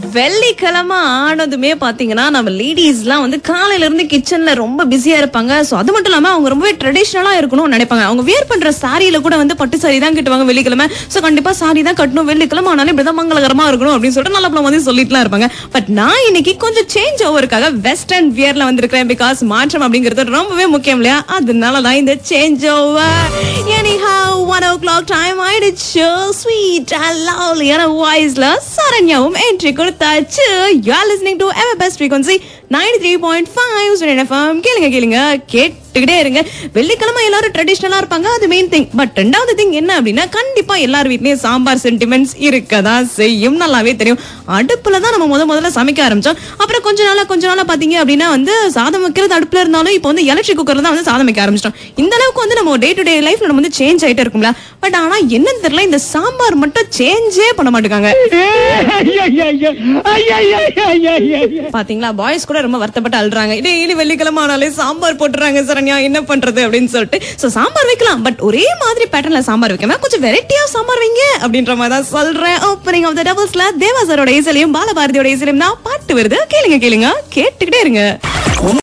வெள்ளிக்கிழமை ஆனதுமே பாத்தீங்கன்னா நம்ம லேடிஸ்லாம் வந்து காலையில இருந்து கிச்சன்ல ரொம்ப பிஸியா இருப்பாங்க சோ அது மட்டும் இல்லாம அவங்க ரொம்பவே ட்ரெடிஷனலா இருக்கணும்னு நினைப்பாங்க அவங்க வியர் பண்ற சாரியில கூட வந்து பட்டு சாரி தான் கட்டுவாங்க வெள்ளிக்கிழமை சோ கண்டிப்பா சாரி தான் கட்டணும் வெள்ளிக்கிழமை ஆனாலும் இப்படிதான் மங்களகரமா இருக்கணும் அப்படின்னு சொல்லிட்டு நல்ல பழம் வந்து சொல்லிட்டுலாம் இருப்பாங்க பட் நான் இன்னைக்கு கொஞ்சம் சேஞ்ச் ஓவருக்காக வெஸ்டர்ன் வியர்ல வந்திருக்கிறேன் பிகாஸ் மாற்றம் அப்படிங்கிறது ரொம்பவே முக்கியம் இல்லையா அதனாலதான் இந்த change over anyhow one o'clock time ஆயிடுச்சு ஸ்வீட் அண்ட் லவ்லியான வாய்ஸ்ல சரண்யாவும் என்ட்ரி கொடுத்தாச்சு you are listening to ever best frequency ninety three point five FM கேளுங்க கேளுங்க கேட்டுக்கிட்டே இருங்க வெள்ளிக்கிழமை எல்லாரும் ட்ரெடிஷ்னலா இருப்பாங்க அது மெயின் திங் பட் ரெண்டாவது திங் என்ன அப்படின்னா கண்டிப்பா எல்லார் வீட்லயும் சாம்பார் சென்டிமெண்ட்ஸ் இருக்கதான் செய்யும் நல்லாவே தெரியும் அடுப்புல தான் நம்ம முத முதல்ல சமைக்க ஆரம்பிச்சோம் அப்புறம் கொஞ்ச நாளா கொஞ்ச நாளா பாத்தீங்க அப்படின்னா வந்து சாதம் வைக்கிறது அடுப்புல இருந்தாலும் இப்போ வந்து எலக்ட்ரிக் குக்கர்ல தான் வந்து சாதம் வைக்க ஆரம்பிச்சிட்டோம் இந்த அளவுக்கு வந்து நம்ம டே டு டே லைஃப்ல நம்ம வந்து சேஞ்ச் ஆயிட்டே இருக்கும்ல பட் ஆனா என்னன்னு தெரியல இந்த சாம்பார் மட்டும் சேஞ்சே பண்ண மாட்டேங்காங்க பாத்தீங்களா பாய்ஸ் கூட ரொம்ப வருத்தப்பட்டு அழுறாங்க டெய்லி வெள்ளிக்கிழமை ஆனாலே சாம்பார் போட்டுறாங்க சரண்யா என்ன பண்றது அப்படின்னு சொல்லிட்டு சோ சாம்பார் வைக்கலாம் பட் ஒரே மாதிரி பேட்டர்ன்ல சாம்பார் வைக்காம கொஞ்சம் வெரைட்டியா சாம்பார் வைங்க அப்படின்ற மாதிரி தான் சொல்றேன் ஓப்பனிங் ஆஃப் த டபுள்ஸ்ல தேவா சாரோட இசையிலையும் பாலபாரதியோட இசையிலையும் தான் பாட்டு வருது கேளுங்க கேளுங்க கேட்டுக்கிட்டே இருங்க